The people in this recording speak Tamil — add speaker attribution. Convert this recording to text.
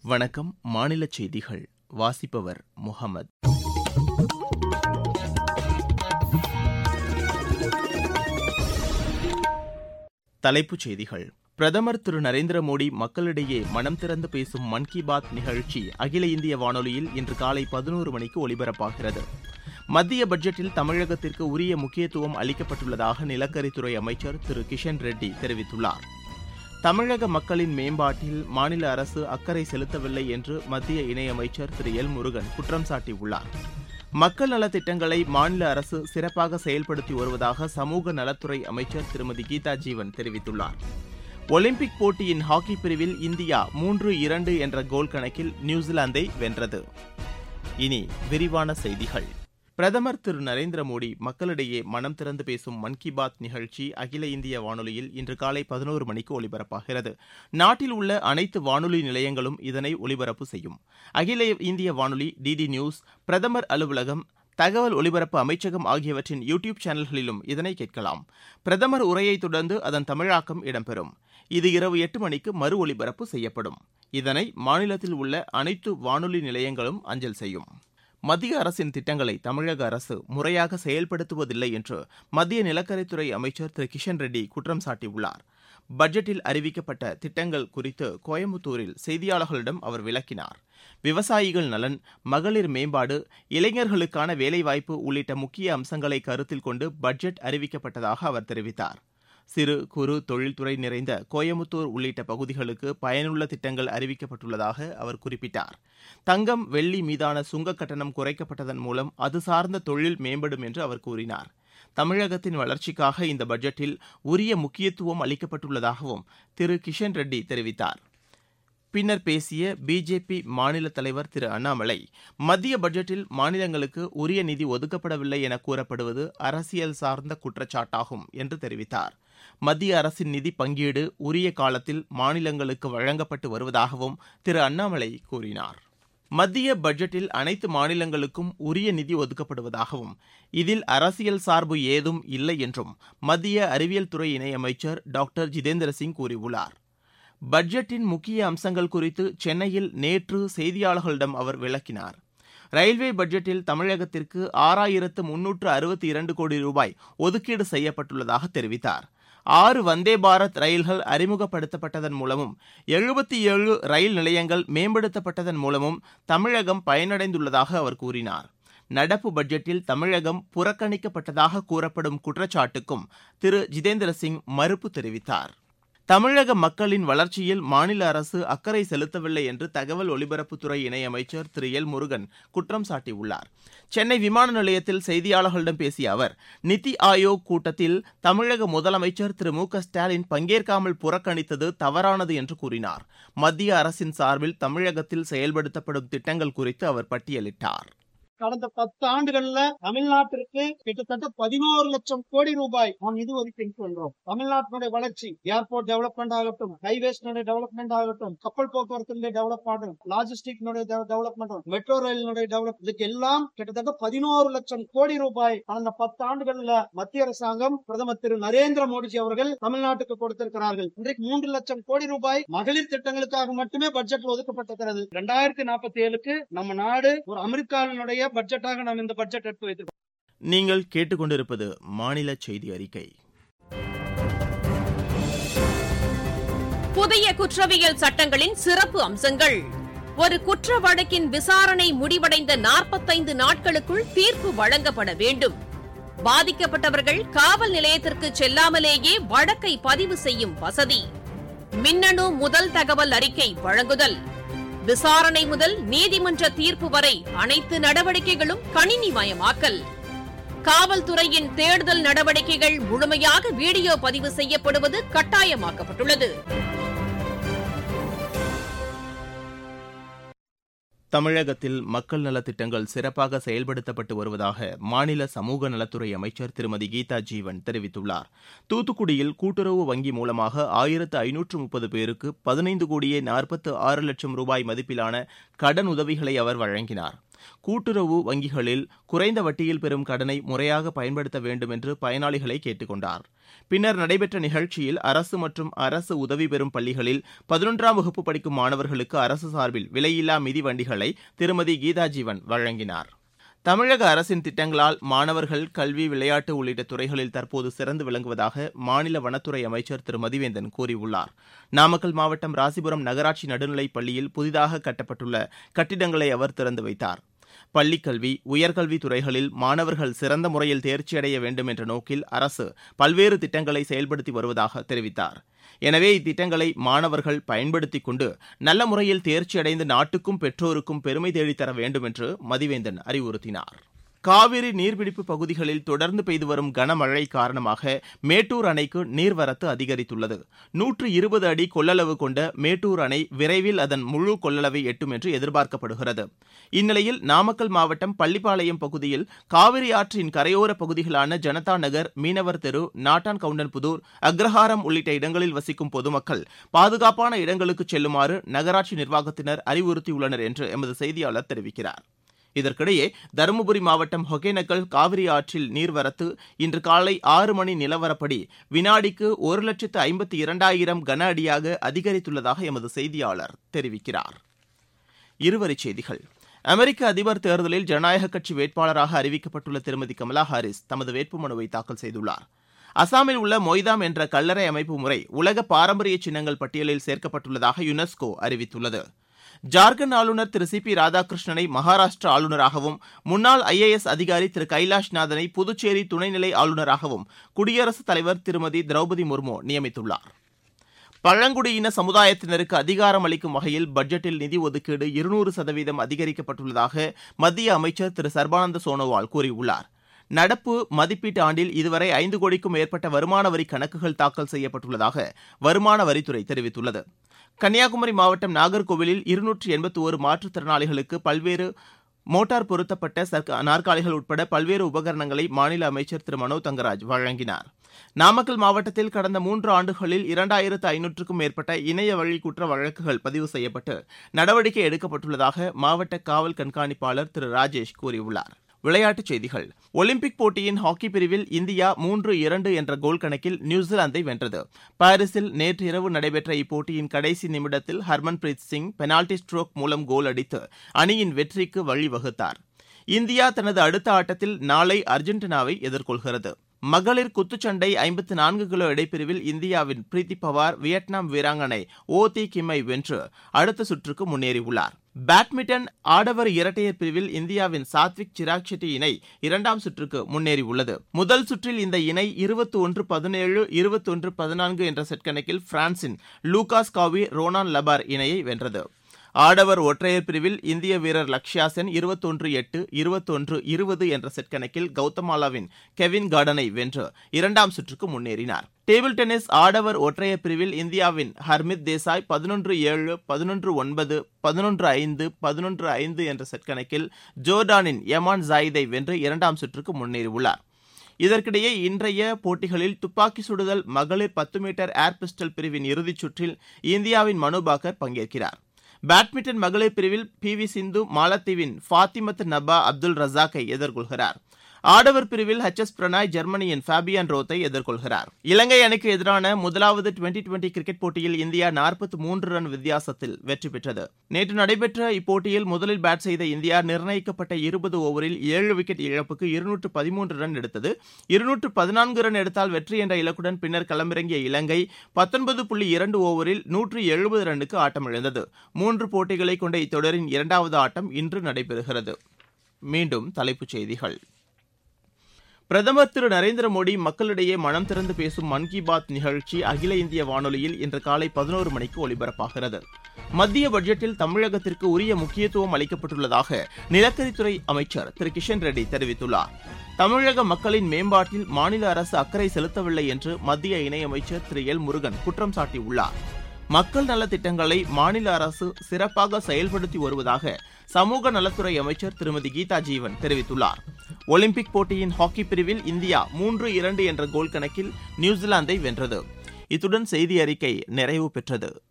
Speaker 1: வணக்கம் மாநில செய்திகள் வாசிப்பவர் முகமது தலைப்புச் செய்திகள் பிரதமர் திரு நரேந்திர மோடி மக்களிடையே மனம் திறந்து பேசும் மன் கி பாத் நிகழ்ச்சி அகில இந்திய வானொலியில் இன்று காலை பதினோரு மணிக்கு ஒலிபரப்பாகிறது மத்திய பட்ஜெட்டில் தமிழகத்திற்கு உரிய முக்கியத்துவம் அளிக்கப்பட்டுள்ளதாக நிலக்கரித்துறை அமைச்சர் திரு கிஷன் ரெட்டி தெரிவித்துள்ளார் தமிழக மக்களின் மேம்பாட்டில் மாநில அரசு அக்கறை செலுத்தவில்லை என்று மத்திய இணையமைச்சர் திரு எல் முருகன் குற்றம் சாட்டியுள்ளார் மக்கள் நலத்திட்டங்களை மாநில அரசு சிறப்பாக செயல்படுத்தி வருவதாக சமூக நலத்துறை அமைச்சர் திருமதி கீதா ஜீவன் தெரிவித்துள்ளார் ஒலிம்பிக் போட்டியின் ஹாக்கி பிரிவில் இந்தியா மூன்று இரண்டு என்ற கோல் கணக்கில் நியூசிலாந்தை வென்றது இனி விரிவான செய்திகள் பிரதமர் திரு நரேந்திர மோடி மக்களிடையே மனம் திறந்து பேசும் மன் கி பாத் நிகழ்ச்சி அகில இந்திய வானொலியில் இன்று காலை பதினோரு மணிக்கு ஒலிபரப்பாகிறது நாட்டில் உள்ள அனைத்து வானொலி நிலையங்களும் இதனை ஒலிபரப்பு செய்யும் அகில இந்திய வானொலி டிடி நியூஸ் பிரதமர் அலுவலகம் தகவல் ஒலிபரப்பு அமைச்சகம் ஆகியவற்றின் யூ டியூப் சேனல்களிலும் இதனை கேட்கலாம் பிரதமர் உரையை தொடர்ந்து அதன் தமிழாக்கம் இடம்பெறும் இது இரவு எட்டு மணிக்கு மறு ஒலிபரப்பு செய்யப்படும் இதனை மாநிலத்தில் உள்ள அனைத்து வானொலி நிலையங்களும் அஞ்சல் செய்யும் மத்திய அரசின் திட்டங்களை தமிழக அரசு முறையாக செயல்படுத்துவதில்லை என்று மத்திய நிலக்கரித்துறை அமைச்சர் திரு கிஷன் ரெட்டி குற்றம் சாட்டியுள்ளார் பட்ஜெட்டில் அறிவிக்கப்பட்ட திட்டங்கள் குறித்து கோயம்புத்தூரில் செய்தியாளர்களிடம் அவர் விளக்கினார் விவசாயிகள் நலன் மகளிர் மேம்பாடு இளைஞர்களுக்கான வேலைவாய்ப்பு உள்ளிட்ட முக்கிய அம்சங்களை கருத்தில் கொண்டு பட்ஜெட் அறிவிக்கப்பட்டதாக அவர் தெரிவித்தார் சிறு குறு தொழில்துறை நிறைந்த கோயமுத்தூர் உள்ளிட்ட பகுதிகளுக்கு பயனுள்ள திட்டங்கள் அறிவிக்கப்பட்டுள்ளதாக அவர் குறிப்பிட்டார் தங்கம் வெள்ளி மீதான சுங்க கட்டணம் குறைக்கப்பட்டதன் மூலம் அது சார்ந்த தொழில் மேம்படும் என்று அவர் கூறினார் தமிழகத்தின் வளர்ச்சிக்காக இந்த பட்ஜெட்டில் உரிய முக்கியத்துவம் அளிக்கப்பட்டுள்ளதாகவும் திரு கிஷன் ரெட்டி தெரிவித்தார் பின்னர் பேசிய பிஜேபி மாநில தலைவர் திரு அண்ணாமலை மத்திய பட்ஜெட்டில் மாநிலங்களுக்கு உரிய நிதி ஒதுக்கப்படவில்லை என கூறப்படுவது அரசியல் சார்ந்த குற்றச்சாட்டாகும் என்று தெரிவித்தார் மத்திய அரசின் நிதி பங்கீடு உரிய காலத்தில் மாநிலங்களுக்கு வழங்கப்பட்டு வருவதாகவும் திரு அண்ணாமலை கூறினார் மத்திய பட்ஜெட்டில் அனைத்து மாநிலங்களுக்கும் உரிய நிதி ஒதுக்கப்படுவதாகவும் இதில் அரசியல் சார்பு ஏதும் இல்லை என்றும் மத்திய அறிவியல் துறை இணையமைச்சர் டாக்டர் ஜிதேந்திர சிங் கூறியுள்ளார் பட்ஜெட்டின் முக்கிய அம்சங்கள் குறித்து சென்னையில் நேற்று செய்தியாளர்களிடம் அவர் விளக்கினார் ரயில்வே பட்ஜெட்டில் தமிழகத்திற்கு ஆறாயிரத்து முன்னூற்று அறுபத்தி இரண்டு கோடி ரூபாய் ஒதுக்கீடு செய்யப்பட்டுள்ளதாக தெரிவித்தார் ஆறு வந்தே பாரத் ரயில்கள் அறிமுகப்படுத்தப்பட்டதன் மூலமும் எழுபத்தி ஏழு ரயில் நிலையங்கள் மேம்படுத்தப்பட்டதன் மூலமும் தமிழகம் பயனடைந்துள்ளதாக அவர் கூறினார் நடப்பு பட்ஜெட்டில் தமிழகம் புறக்கணிக்கப்பட்டதாக கூறப்படும் குற்றச்சாட்டுக்கும் திரு ஜிதேந்திர சிங் மறுப்பு தெரிவித்தார் தமிழக மக்களின் வளர்ச்சியில் மாநில அரசு அக்கறை செலுத்தவில்லை என்று தகவல் ஒலிபரப்புத்துறை இணையமைச்சர் திரு எல் முருகன் குற்றம் சாட்டியுள்ளார் சென்னை விமான நிலையத்தில் செய்தியாளர்களிடம் பேசிய அவர் நித்தி ஆயோக் கூட்டத்தில் தமிழக முதலமைச்சர் திரு மு க ஸ்டாலின் பங்கேற்காமல் புறக்கணித்தது தவறானது என்று கூறினார் மத்திய அரசின் சார்பில் தமிழகத்தில் செயல்படுத்தப்படும் திட்டங்கள் குறித்து அவர் பட்டியலிட்டார்
Speaker 2: கடந்த பத்து ஆண்டுகள்ல தமிழ்நாட்டிற்கு கிட்டத்தட்ட பதினோரு லட்சம் கோடி ரூபாய் நாம் நிதி ஒதுக்கீடு பண்றோம் தமிழ்நாட்டினுடைய வளர்ச்சி ஏர்போர்ட் டெவலப்மெண்ட் ஆகட்டும் ஹைவேஸ்னுடைய டெவலப்மெண்ட் ஆகட்டும் கப்பல் போக்குவரத்தினுடைய டெவலப்மெண்ட் லாஜிஸ்டிக்னுடைய டெவலப்மெண்ட் மெட்ரோ ரயிலினுடைய டெவலப் இதுக்கு எல்லாம் கிட்டத்தட்ட பதினோரு லட்சம் கோடி ரூபாய் கடந்த பத்து ஆண்டுகள்ல மத்திய அரசாங்கம் பிரதமர் திரு நரேந்திர மோடிஜி அவர்கள் தமிழ்நாட்டுக்கு கொடுத்திருக்கிறார்கள் இன்றைக்கு மூன்று லட்சம் கோடி ரூபாய் மகளிர் திட்டங்களுக்காக மட்டுமே பட்ஜெட்ல ஒதுக்கப்பட்டிருக்கிறது இரண்டாயிரத்தி நாற்பத்தி ஏழுக்கு நம்ம நாடு ஒரு அமெரிக்காவினுடைய பட்ஜெட்டாக நாம் இந்த பட்ஜெட் எடுத்து வைத்திருக்கோம்
Speaker 1: நீங்கள் கேட்டுக்கொண்டிருப்பது மாநில செய்தி அறிக்கை
Speaker 3: புதிய குற்றவியல் சட்டங்களின் சிறப்பு அம்சங்கள் ஒரு குற்ற வழக்கின் விசாரணை முடிவடைந்த நாற்பத்தைந்து நாட்களுக்குள் தீர்ப்பு வழங்கப்பட வேண்டும் பாதிக்கப்பட்டவர்கள் காவல் நிலையத்திற்கு செல்லாமலேயே வழக்கை பதிவு செய்யும் வசதி மின்னணு முதல் தகவல் அறிக்கை வழங்குதல் விசாரணை முதல் நீதிமன்ற தீர்ப்பு வரை அனைத்து நடவடிக்கைகளும் கணினிமயமாக்கல் காவல்துறையின் தேடுதல் நடவடிக்கைகள் முழுமையாக வீடியோ பதிவு செய்யப்படுவது கட்டாயமாக்கப்பட்டுள்ளது
Speaker 1: தமிழகத்தில் மக்கள் நலத்திட்டங்கள் சிறப்பாக செயல்படுத்தப்பட்டு வருவதாக மாநில சமூக நலத்துறை அமைச்சர் திருமதி கீதா ஜீவன் தெரிவித்துள்ளார் தூத்துக்குடியில் கூட்டுறவு வங்கி மூலமாக ஆயிரத்து ஐநூற்று முப்பது பேருக்கு பதினைந்து கோடியே நாற்பத்து ஆறு லட்சம் ரூபாய் மதிப்பிலான கடன் உதவிகளை அவர் வழங்கினார் கூட்டுறவு வங்கிகளில் குறைந்த வட்டியில் பெறும் கடனை முறையாக பயன்படுத்த வேண்டும் என்று பயனாளிகளை கேட்டுக் கொண்டார் பின்னர் நடைபெற்ற நிகழ்ச்சியில் அரசு மற்றும் அரசு உதவி பெறும் பள்ளிகளில் பதினொன்றாம் வகுப்பு படிக்கும் மாணவர்களுக்கு அரசு சார்பில் விலையில்லா மிதிவண்டிகளை திருமதி கீதா ஜீவன் வழங்கினார் தமிழக அரசின் திட்டங்களால் மாணவர்கள் கல்வி விளையாட்டு உள்ளிட்ட துறைகளில் தற்போது சிறந்து விளங்குவதாக மாநில வனத்துறை அமைச்சர் திரு மதிவேந்தன் கூறியுள்ளார் நாமக்கல் மாவட்டம் ராசிபுரம் நகராட்சி நடுநிலைப் பள்ளியில் புதிதாக கட்டப்பட்டுள்ள கட்டிடங்களை அவர் திறந்து வைத்தார் பள்ளிக்கல்வி உயர்கல்வி துறைகளில் மாணவர்கள் சிறந்த முறையில் தேர்ச்சியடைய வேண்டும் என்ற நோக்கில் அரசு பல்வேறு திட்டங்களை செயல்படுத்தி வருவதாக தெரிவித்தார் எனவே இத்திட்டங்களை மாணவர்கள் பயன்படுத்திக் கொண்டு நல்ல முறையில் தேர்ச்சியடைந்து நாட்டுக்கும் பெற்றோருக்கும் பெருமை தேடித்தர வேண்டும் என்று மதிவேந்தன் அறிவுறுத்தினார் காவிரி நீர்பிடிப்பு பகுதிகளில் தொடர்ந்து பெய்து வரும் கனமழை காரணமாக மேட்டூர் அணைக்கு நீர்வரத்து அதிகரித்துள்ளது நூற்று இருபது அடி கொள்ளளவு கொண்ட மேட்டூர் அணை விரைவில் அதன் முழு கொள்ளளவை எட்டும் என்று எதிர்பார்க்கப்படுகிறது இந்நிலையில் நாமக்கல் மாவட்டம் பள்ளிப்பாளையம் பகுதியில் காவிரி ஆற்றின் கரையோர பகுதிகளான ஜனதா நகர் மீனவர் தெரு நாட்டான் கவுண்டன்புதூர் அக்ரஹாரம் உள்ளிட்ட இடங்களில் வசிக்கும் பொதுமக்கள் பாதுகாப்பான இடங்களுக்கு செல்லுமாறு நகராட்சி நிர்வாகத்தினர் அறிவுறுத்தியுள்ளனர் என்று எமது செய்தியாளர் தெரிவிக்கிறார் இதற்கிடையே தருமபுரி மாவட்டம் ஒகேனக்கல் காவிரி ஆற்றில் நீர்வரத்து இன்று காலை ஆறு மணி நிலவரப்படி வினாடிக்கு ஒரு லட்சத்து ஐம்பத்தி இரண்டாயிரம் கன அடியாக அதிகரித்துள்ளதாக எமது செய்தியாளர் தெரிவிக்கிறார் இருவரிச் செய்திகள் அமெரிக்க அதிபர் தேர்தலில் ஜனநாயக கட்சி வேட்பாளராக அறிவிக்கப்பட்டுள்ள திருமதி கமலா ஹாரிஸ் தமது வேட்புமனுவை தாக்கல் செய்துள்ளார் அசாமில் உள்ள மொய்தாம் என்ற கல்லறை அமைப்பு முறை உலக பாரம்பரிய சின்னங்கள் பட்டியலில் சேர்க்கப்பட்டுள்ளதாக யுனெஸ்கோ அறிவித்துள்ளது ஜார்க்கண்ட் ஆளுநர் திரு சி பி ராதாகிருஷ்ணனை மகாராஷ்டிரா ஆளுநராகவும் முன்னாள் ஐஏஎஸ் அதிகாரி திரு கைலாஷ் நாதனை புதுச்சேரி துணைநிலை ஆளுநராகவும் குடியரசுத் தலைவர் திருமதி திரௌபதி முர்மு நியமித்துள்ளார் பழங்குடியின சமுதாயத்தினருக்கு அதிகாரம் அளிக்கும் வகையில் பட்ஜெட்டில் நிதி ஒதுக்கீடு இருநூறு சதவீதம் அதிகரிக்கப்பட்டுள்ளதாக மத்திய அமைச்சர் திரு சர்பானந்த சோனோவால் கூறியுள்ளார் நடப்பு மதிப்பீட்டு ஆண்டில் இதுவரை ஐந்து கோடிக்கும் மேற்பட்ட வருமான வரி கணக்குகள் தாக்கல் செய்யப்பட்டுள்ளதாக வருமான வரித்துறை தெரிவித்துள்ளது கன்னியாகுமரி மாவட்டம் நாகர்கோவிலில் இருநூற்று எண்பத்தி ஒரு மாற்றுத்திறனாளிகளுக்கு பல்வேறு மோட்டார் பொருத்தப்பட்ட சர்க்க நாற்காலிகள் உட்பட பல்வேறு உபகரணங்களை மாநில அமைச்சர் திரு மனோ தங்கராஜ் வழங்கினார் நாமக்கல் மாவட்டத்தில் கடந்த மூன்று ஆண்டுகளில் இரண்டாயிரத்து ஐநூற்றுக்கும் மேற்பட்ட இணைய வழி குற்ற வழக்குகள் பதிவு செய்யப்பட்டு நடவடிக்கை எடுக்கப்பட்டுள்ளதாக மாவட்ட காவல் கண்காணிப்பாளர் திரு ராஜேஷ் கூறியுள்ளார் விளையாட்டுச் செய்திகள் ஒலிம்பிக் போட்டியின் ஹாக்கி பிரிவில் இந்தியா மூன்று இரண்டு என்ற கோல் கணக்கில் நியூசிலாந்தை வென்றது பாரிஸில் நேற்று இரவு நடைபெற்ற இப்போட்டியின் கடைசி நிமிடத்தில் ஹர்மன்பிரீத் சிங் பெனால்டி ஸ்ட்ரோக் மூலம் கோல் அடித்து அணியின் வெற்றிக்கு வழிவகுத்தார் இந்தியா தனது அடுத்த ஆட்டத்தில் நாளை அர்ஜென்டினாவை எதிர்கொள்கிறது மகளிர் குத்துச்சண்டை ஐம்பத்து நான்கு கிலோ இடைப்பிரிவில் இந்தியாவின் பிரீத்தி பவார் வியட்நாம் வீராங்கனை ஓ தி கிம்மை வென்று அடுத்த சுற்றுக்கு முன்னேறியுள்ளார் பேட்மிண்டன் ஆடவர் இரட்டையர் பிரிவில் இந்தியாவின் சாத்விக் சிராக் ஷெட்டி இணை இரண்டாம் சுற்றுக்கு முன்னேறியுள்ளது முதல் சுற்றில் இந்த இணை இருபத்தி ஒன்று பதினேழு இருபத்தி ஒன்று பதினான்கு என்ற செட் கணக்கில் பிரான்சின் லூகாஸ் காவி ரோனான் லபார் இணையை வென்றது ஆடவர் ஒற்றையர் பிரிவில் இந்திய வீரர் லக்ஷயா சென் இருபத்தொன்று எட்டு இருபத்தொன்று இருபது என்ற செட் கணக்கில் கௌதமாலாவின் கெவின் கார்டனை வென்று இரண்டாம் சுற்றுக்கு முன்னேறினார் டேபிள் டென்னிஸ் ஆடவர் ஒற்றையர் பிரிவில் இந்தியாவின் ஹர்மித் தேசாய் பதினொன்று ஏழு பதினொன்று ஒன்பது பதினொன்று ஐந்து பதினொன்று ஐந்து என்ற செட் கணக்கில் ஜோர்டானின் யமான் ஜாயிதை வென்று இரண்டாம் சுற்றுக்கு முன்னேறியுள்ளார் இதற்கிடையே இன்றைய போட்டிகளில் துப்பாக்கி சுடுதல் மகளிர் பத்து மீட்டர் ஏர் பிஸ்டல் பிரிவின் இறுதிச் சுற்றில் இந்தியாவின் மனு பாக்கர் பங்கேற்கிறார் பேட்மிண்டன் மகளிர் பிரிவில் பி வி சிந்து மாலத்தீவின் ஃபாத்திமத் நபா அப்துல் ரசாக்கை எதிர்கொள்கிறார் ஆடவர் பிரிவில் ஹெச் எஸ் பிரணாய் ஜெர்மனியின் ஃபேபியன் ரோத்தை எதிர்கொள்கிறார் இலங்கை அணிக்கு எதிரான முதலாவது டுவெண்டி டுவெண்டி கிரிக்கெட் போட்டியில் இந்தியா நாற்பத்தி மூன்று ரன் வித்தியாசத்தில் வெற்றி பெற்றது நேற்று நடைபெற்ற இப்போட்டியில் முதலில் பேட் செய்த இந்தியா நிர்ணயிக்கப்பட்ட இருபது ஓவரில் ஏழு விக்கெட் இழப்புக்கு இருநூற்று பதிமூன்று ரன் எடுத்தது இருநூற்று பதினான்கு ரன் எடுத்தால் வெற்றி என்ற இலக்குடன் பின்னர் களமிறங்கிய இலங்கை பத்தொன்பது புள்ளி இரண்டு ஓவரில் நூற்று எழுபது ரன்னுக்கு ஆட்டமிழந்தது மூன்று போட்டிகளை கொண்ட இத்தொடரின் இரண்டாவது ஆட்டம் இன்று நடைபெறுகிறது மீண்டும் தலைப்புச் செய்திகள் பிரதமர் திரு நரேந்திர மோடி மக்களிடையே மனம் திறந்து பேசும் மன் கி பாத் நிகழ்ச்சி அகில இந்திய வானொலியில் இன்று காலை பதினோரு மணிக்கு ஒலிபரப்பாகிறது மத்திய பட்ஜெட்டில் தமிழகத்திற்கு உரிய முக்கியத்துவம் அளிக்கப்பட்டுள்ளதாக நிலக்கரித்துறை அமைச்சர் திரு கிஷன் ரெட்டி தெரிவித்துள்ளார் தமிழக மக்களின் மேம்பாட்டில் மாநில அரசு அக்கறை செலுத்தவில்லை என்று மத்திய இணையமைச்சர் திரு எல் முருகன் குற்றம் சாட்டியுள்ளார் மக்கள் நலத் திட்டங்களை மாநில அரசு சிறப்பாக செயல்படுத்தி வருவதாக சமூக நலத்துறை அமைச்சர் திருமதி கீதா ஜீவன் தெரிவித்துள்ளார் ஒலிம்பிக் போட்டியின் ஹாக்கி பிரிவில் இந்தியா மூன்று இரண்டு என்ற கோல் கணக்கில் நியூசிலாந்தை வென்றது இத்துடன் செய்தி அறிக்கை நிறைவு பெற்றது